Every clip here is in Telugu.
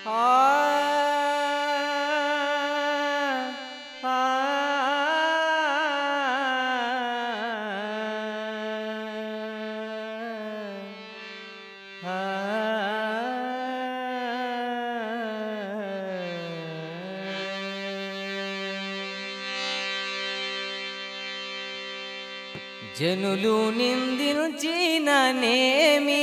జనులు నిందించిననేమి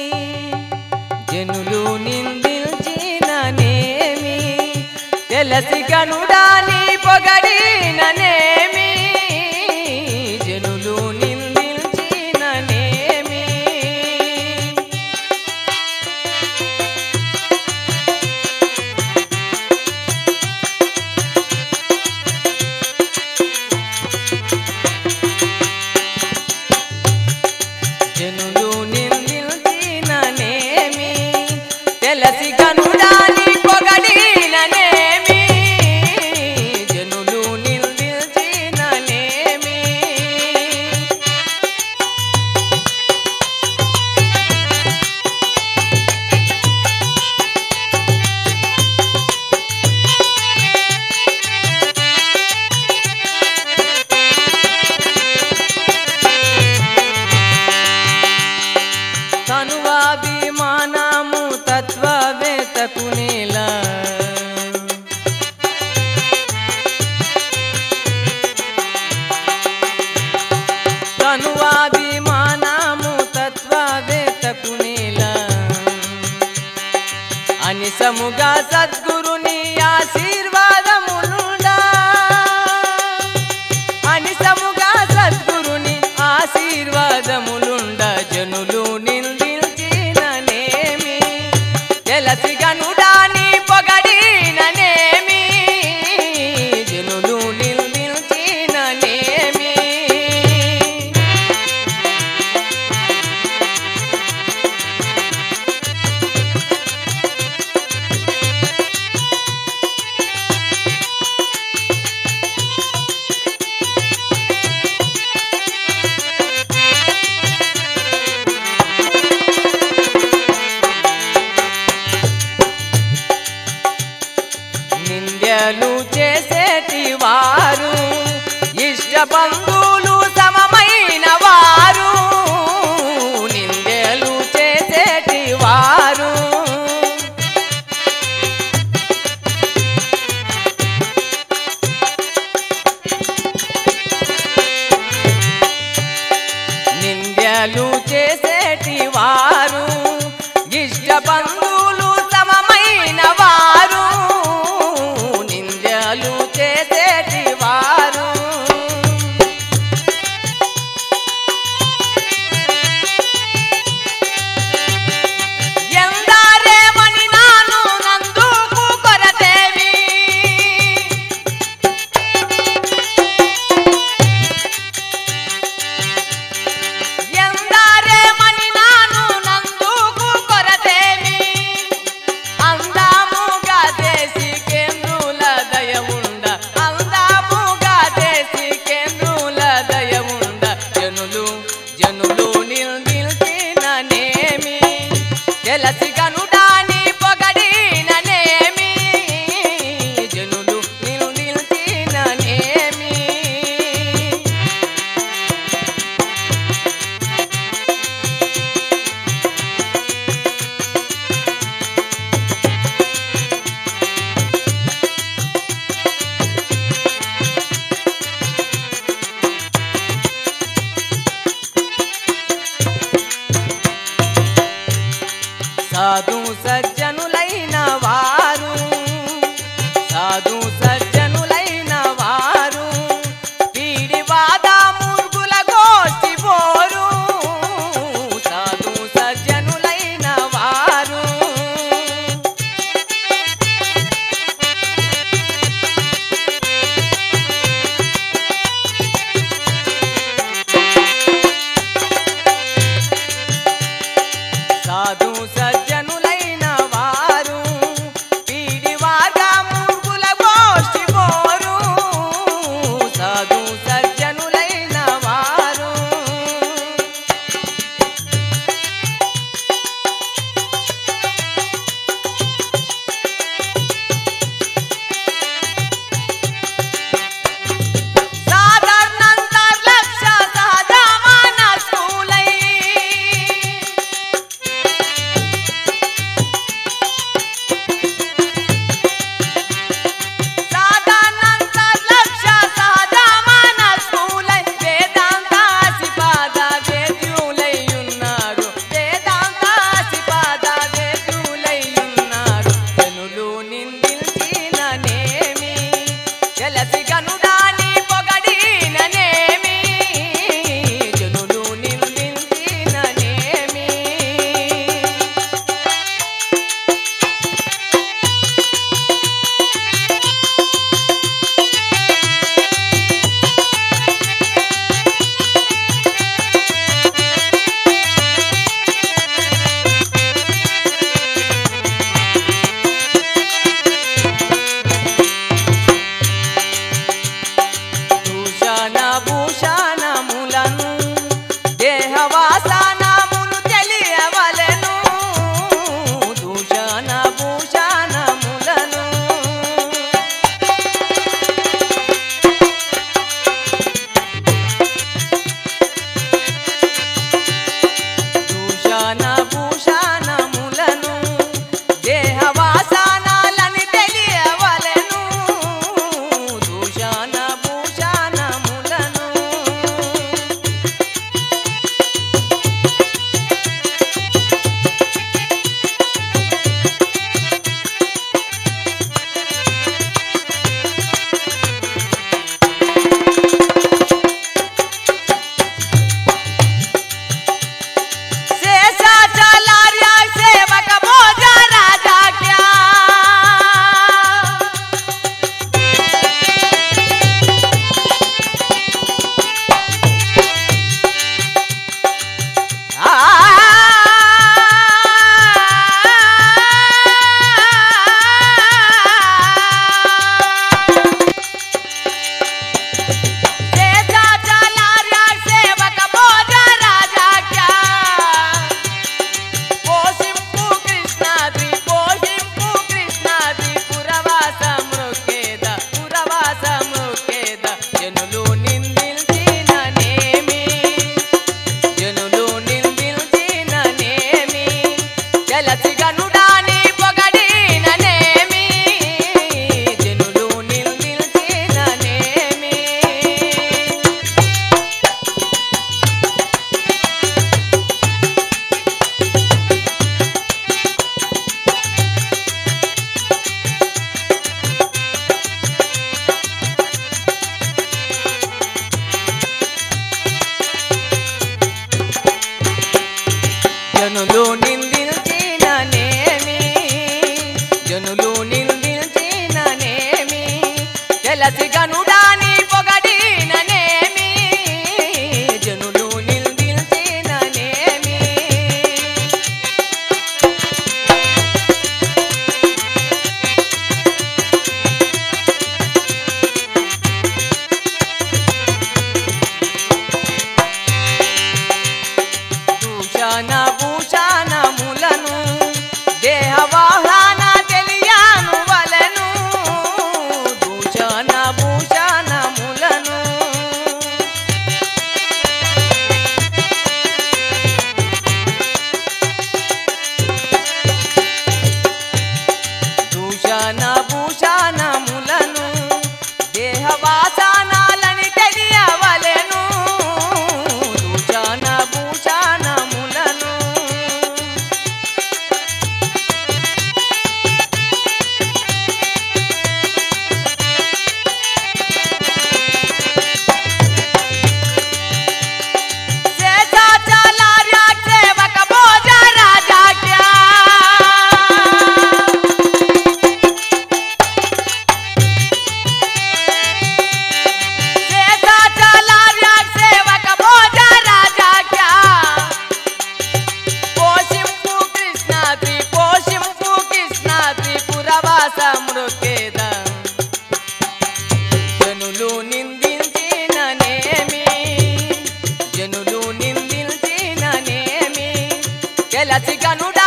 జనులు నిందించిననేమి తెలసి గనుడాని పొగడిననేమి జనులు నిందించిననేమి జనులు నిందించిననేమి తెలసి గనుడాని పొగడిననేమి జనులు నిందించిననేమి తనువాభిమానము తత్వవేత్తకునేలా తనువాభిమానము తత్వవేత్తకునేలా అనిసముగా సద్గురుని ఆశీర్వాదములుండా అనిసముగా సద్గురుని ఆశీర్వాదములుండ జనులు నిందించిననేమి తెలసి గనుడాని పొగడిననేమి జనులు నిందించిననేమి నింద్యలు చేసేటి వారు ఇష్ట బంధువులు సమమైన వారు నిందెలు చేసేటి వారు నింద్యలు చేసేటి వారు ఇష్ట బంధువులు సమమైన వారు నింద్యలు చేసేటి వారు ఎందారేమని నాను నందుకు కొరతేవి ఎందారేమని నాను నందుకు కొరతేమి అందాముగా దేశి కేంద్రుల దయముండ అందాముగా దేశి కేంద్రుల దయముండ జనులు జనులు నిల్దిల్చిననేమి తెలసి గనుడాని పొగడిననేమి జనులు నిల్దిల్చిననేమి సాధు సజ్జనులైన వారు సాధు సజ్జనులైన వారు పీడివాద మురుగుల గోష్ఠి పోరు సాధు సజ్జనులైన వారు సాధు సజ్జనులైన జనులు నిందించిననేమి జనులు నిందించిననేమి తెలసి గనుడాని పొగడిననేమి జనులు నిందించిననేమి దూషణ భూషణములను దేహవాహన తెలియను వలను దూషణ భూషణములను దూషణ భూషణములను దేహవాసనాలని తెలియవలెను దూషణ భూషణములను శేషాచలార్య సేవక భోజ రాజాజ్ఞ శేషాచలార్య సేవక భోజ రాజాజ్ఞ పోషింపు కృష్ణ త్రి పోషింపు కృష్ణ త్రిపురవాస మృకేద జనులు నిందించిననేమి జనులు నిందించిననేమి కెలసి గనుడ